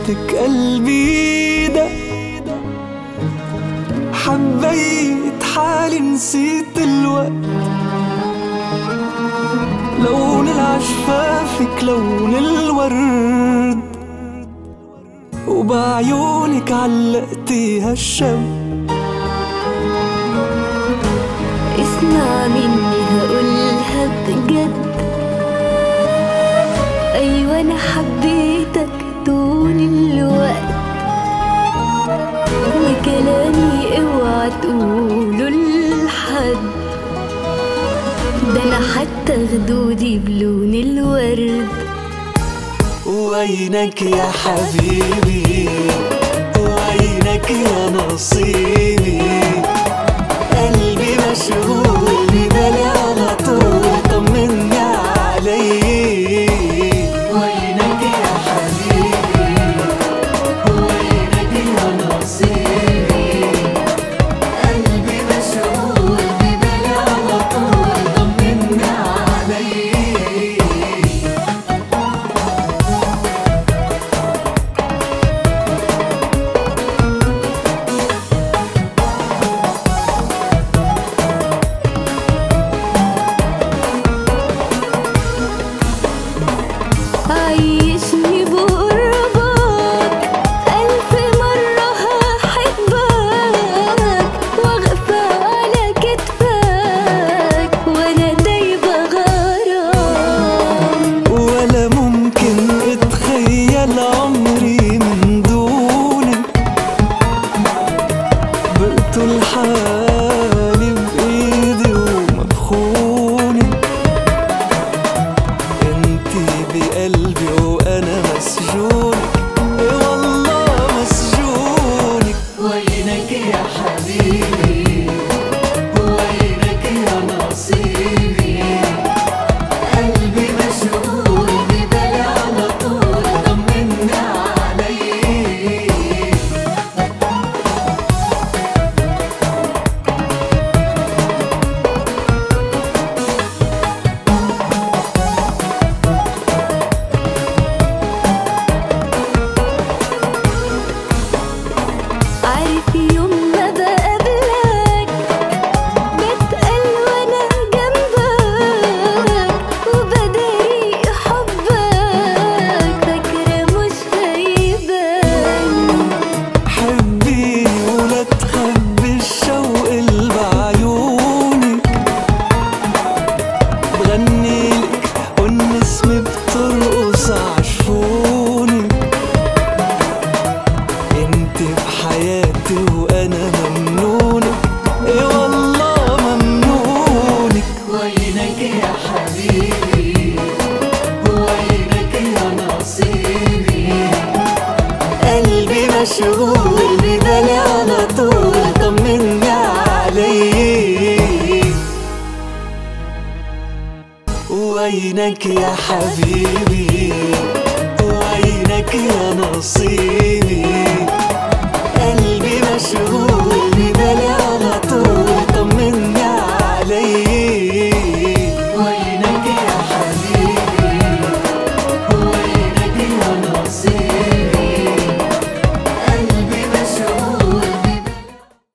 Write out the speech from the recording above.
لك قلبي ده حبيت حالي نسيت الوقت لون العشفافك لون الورد وبعيونك علقتي هالشم اسمع مني هقولها بجد ايوه انا حبيتك طول الوقت وكلامي اوعى تقوله لحد ده انا حتى خدودي بلون الورد وينك يا حبيبي وينك يا نصيبي قلبي مشغول ببالي على طول طمني علي وينك يا حبيبي وينك يا نصيبي قلبي مشغول ببالي على طول طمني علي عيشني بقربك ألف مرة هحبك واغفى على كتفك وأنا دايبة غرام ولا ممكن اتخيل عمري من دونك بقتل حالي بايدي ومبخونك انتي بقلبي وانا مسجونك اي والله مسجونك وينك يا حبيبي وينك يا نصيبي قلبي مشغول ببالي على طول طمني علي عارف يوم ما بقابلك بتقل وانا جنبك وبداري حبك فاكرة مش هيبان حبيني ولا تخبي الشوق اللي بعيونك بغنيلك والنسمة بترقص عشفونك انت بحياتي وانا ممنونك اي والله ممنونك وينك يا حبيبي وينك يا نصيبي قلبي مشغول ببالي على طول طمني علي وينك يا حبيبي وينك يا نصيبي قلبي مشغول